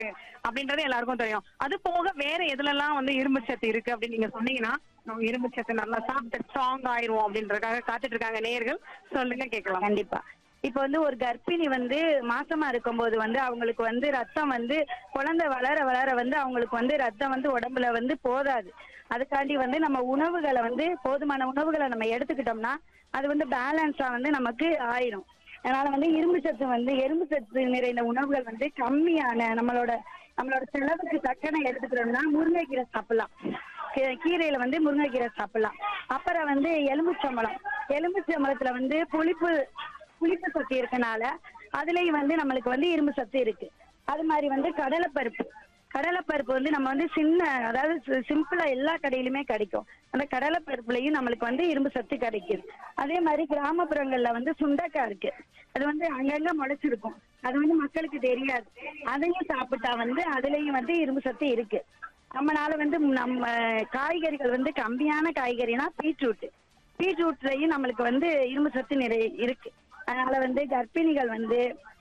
அப்படின்றது எல்லாருக்கும் தெரியும் அது போக வேற எதுலலாம் வந்து இரும்பு சத்து இருக்கு அப்படின்னு நீங்க சொன்னீங்கன்னா நம்ம இரும்பு சத்து நல்லா சாப்பிட்டு ஸ்ட்ராங் ஆயிருவோம் அப்படின்றதுக்காக காத்துட்டு இருக்காங்க நேயர்கள் சொல்லுங்க கேட்கலாம் கண்டிப்பா இப்ப வந்து ஒரு கர்ப்பிணி வந்து மாசமா இருக்கும்போது வந்து அவங்களுக்கு வந்து ரத்தம் வந்து குழந்தை வளர வளர வந்து அவங்களுக்கு வந்து ரத்தம் வந்து உடம்புல வந்து போதாது அதுக்காண்டி வந்து நம்ம உணவுகளை வந்து போதுமான உணவுகளை நம்ம எடுத்துக்கிட்டோம்னா அது வந்து பேலன்ஸா வந்து நமக்கு ஆயிரும் அதனால வந்து இரும்பு சத்து வந்து எறும்பு சத்து நிறைந்த உணவுகள் வந்து கம்மியான நம்மளோட நம்மளோட செலவுக்கு தக்கன எடுத்துக்கிறோம்னா முருங்கைக்கீரை சாப்பிடலாம் கீ- கீரையில வந்து முருங்கைக்கீரை சாப்பிடலாம் அப்புறம் வந்து எலும்புச்சம்பழம் எலும்புச்சம்பழத்துல வந்து புளிப்பு புளிப்பு சத்து இருக்கனால அதுலயும் வந்து நம்மளுக்கு வந்து இரும்பு சத்து இருக்கு அது மாதிரி வந்து கடலைப்பருப்பு கடலைப்பருப்பு வந்து நம்ம வந்து சின்ன அதாவது சி- சிம்பிளா எல்லா கடையிலுமே கிடைக்கும் அந்த கடலைப்பருப்புலயும் நம்மளுக்கு வந்து இரும்பு சத்து கிடைக்குது அதே மாதிரி கிராமப்புறங்கள்ல வந்து சுண்டைக்காய் இருக்கு அது வந்து அங்கங்க முளைச்சிருக்கும் அது வந்து மக்களுக்கு தெரியாது அதையும் சாப்பிட்டா வந்து அதுலயும் வந்து இரும்பு சத்து இருக்கு நம்மனால வந்து நம்ம காய்கறிகள் வந்து கம்மியான காய்கறினா பீட்ரூட் பீட்ரூட்லயும் நம்மளுக்கு வந்து இரும்பு சத்து நிறைய இருக்கு அதனால வந்து கர்ப்பிணிகள் வந்து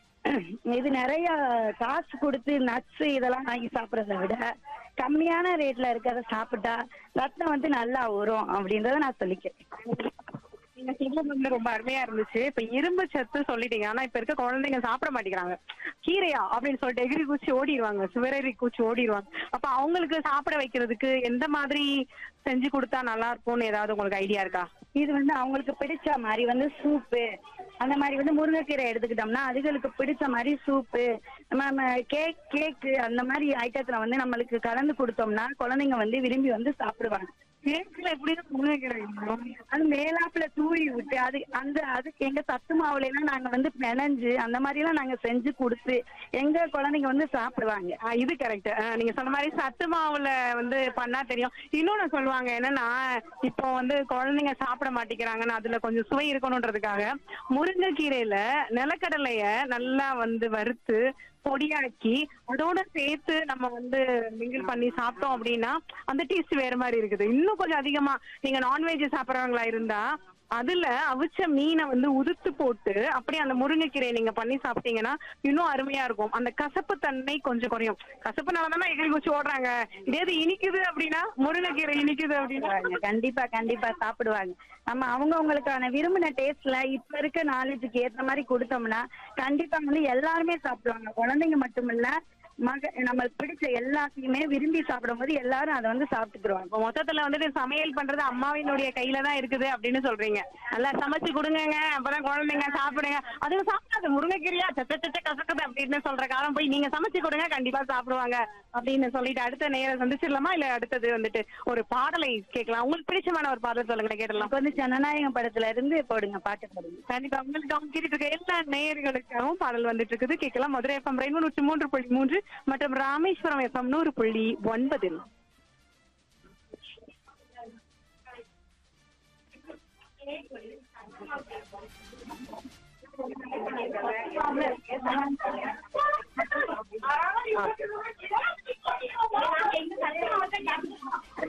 இது நிறைய காசு கொடுத்து நட்ஸ் இதெல்லாம் வாங்கி சாப்பிடறத விட கம்மியான ரேட்ல இருக்கிறத சாப்பிட்டா ரத்தம் வந்து நல்லா வரும் அப்படின்றத நான் சொல்லிக்கிறேன் நீங்க சொல்றது வந்து ரொம்ப அருமையா இருந்துச்சு இப்ப இரும்பு சத்து சொல்லிட்டீங்க ஆனா இப்ப இருக்க குழந்தைங்க சாப்பிட மாட்டேங்கிறாங்க கீரையா அப்படின்னு சொல்லிட்டு எகிரி கூச்சி ஓடிடுவாங்க சுவரறி கூச்சி ஓடிடுவாங்க அப்ப அவங்களுக்கு சாப்பிட வைக்கிறதுக்கு எந்த மாதிரி செஞ்சு கொடுத்தா நல்லா இருக்கும்னு ஏதாவது உங்களுக்கு ஐடியா இருக்கா இது வந்து அவங்களுக்கு பிடிச்ச மாதிரி வந்து சூப்பு அந்த மாதிரி வந்து முருங்கைக்கீரை எடுத்துக்கிட்டோம்னா அதுகளுக்கு பிடிச்ச மாதிரி சூப்பு நம்ம நம்ம கேக் கேக்கு அந்த மாதிரி ஐட்டத்துல வந்து நம்மளுக்கு கலந்து கொடுத்தோம்னா குழந்தைங்க வந்து விரும்பி வந்து சாப்பிடுவாங்க கேக்குல எப்படி முருங்கைக்கீரை இருக்கும்? அது மேலாப்புல தூவி விட்டு அது அந்த அதுக்கு எங்க சத்து மாவுல எல்லாம் நாங்க வந்து பிணைஞ்சு அந்த மாதிரி எல்லாம் நாங்க செஞ்சு கொடுத்து எங்க குழந்தைங்க வந்து சாப்பிடுவாங்க ஆ, இது கரெக்ட் நீங்க சொன்ன மாதிரி சத்து மாவுல வந்து பண்ணா தெரியும் இன்னொன்னு சொல்லுவாங்க என்னன்னா இப்போ வந்து குழந்தைங்க சாப்பிட மாட்டேங்கிறாங்கன்னு அதுல கொஞ்சம் சுவை இருக்கணுன்றதுக்காக முருங்கைக்கீரையில நிலக்கடலைய நல்லா வந்து வறுத்து பொடியாக்கி அதோட சேர்த்து நம்ம வந்து மிங்கிள் பண்ணி சாப்பிட்டோம் அப்படின்னா அந்த டேஸ்ட் வேற மாதிரி இருக்குது இன்னும் கொஞ்சம் அதிகமா நீங்க நான்வெஜ் சாப்பிட்றவங்களா இருந்தா அதுல அவிச்ச மீனை வந்து உதுத்து போட்டு அப்படியே அந்த முருங்கைக்கீரையை நீங்க பண்ணி சாப்பிட்டீங்கன்னா இன்னும் அருமையா இருக்கும் அந்த கசப்பு தன்மை கொஞ்சம் குறையும் கசப்புனால தானே எகிரி குச்சி ஓடுறாங்க இதே இது இனிக்குது அப்படின்னா முருங்கைக்கீரை இனிக்குது அப்படின்னா சாப்பிடுவாங்க. கண்டிப்பா கண்டிப்பா சாப்பிடுவாங்க நம்ம அவங்கவங்களுக்கான விரும்பின டேஸ்ட்ல இப்ப இருக்க நாலேஜுக்கு ஏத்த மாதிரி கொடுத்தோம்னா கண்டிப்பா வந்து எல்லாருமே சாப்பிடுவாங்க குழந்தைங்க மட்டும் இல்ல மக நம்மளுக்கு பிடிச்ச எல்லாத்தையுமே விரும்பி சாப்பிடும்போது எல்லாரும் அதை வந்து சாப்பிட்டுக்குருவாங்க இப்போ மொத்தத்துல வந்துட்டு சமையல் பண்றது அம்மாவினுடைய கையில தான் இருக்குது அப்படின்னு சொல்றீங்க நல்லா சமைச்சு கொடுங்கங்க அப்பதான் குழந்தைங்க சாப்பிடுங்க அதுங்க சாப்பிடாது முருங்கைக்கீரையா சச்ச சச்ச கசக்குது அப்படின்னு சொல்ற காலம் போய் நீங்க சமைச்சு கொடுங்க கண்டிப்பா சாப்பிடுவாங்க அப்படின்னு சொல்லிட்டு அடுத்த நேரம் சந்திச்சிடலாமா இல்ல அடுத்தது வந்துட்டு ஒரு பாடலை கேட்கலாம் உங்களுக்கு பிடிச்சமான ஒரு பாடல் சொல்லுங்க கேட்டலாம் இப்ப வந்து ஜனநாயகம் படத்துல இருந்து போடுங்க பாட்டு போடுங்க கண்டிப்பா உங்களுக்கு அவங்க கேட்டுட்டு இருக்க எல்லா நேயர்களுக்காகவும் பாடல் வந்துட்டு இருக்குது கேட்கலாம் மதுரை எஃப்எம் ரெண்டு நூற்றி மூன்று புள்ளி மூன்று மற்றும் ராமேஸ்வரம் எஃப்எம் நூறு புள்ளி ஒன்பதில்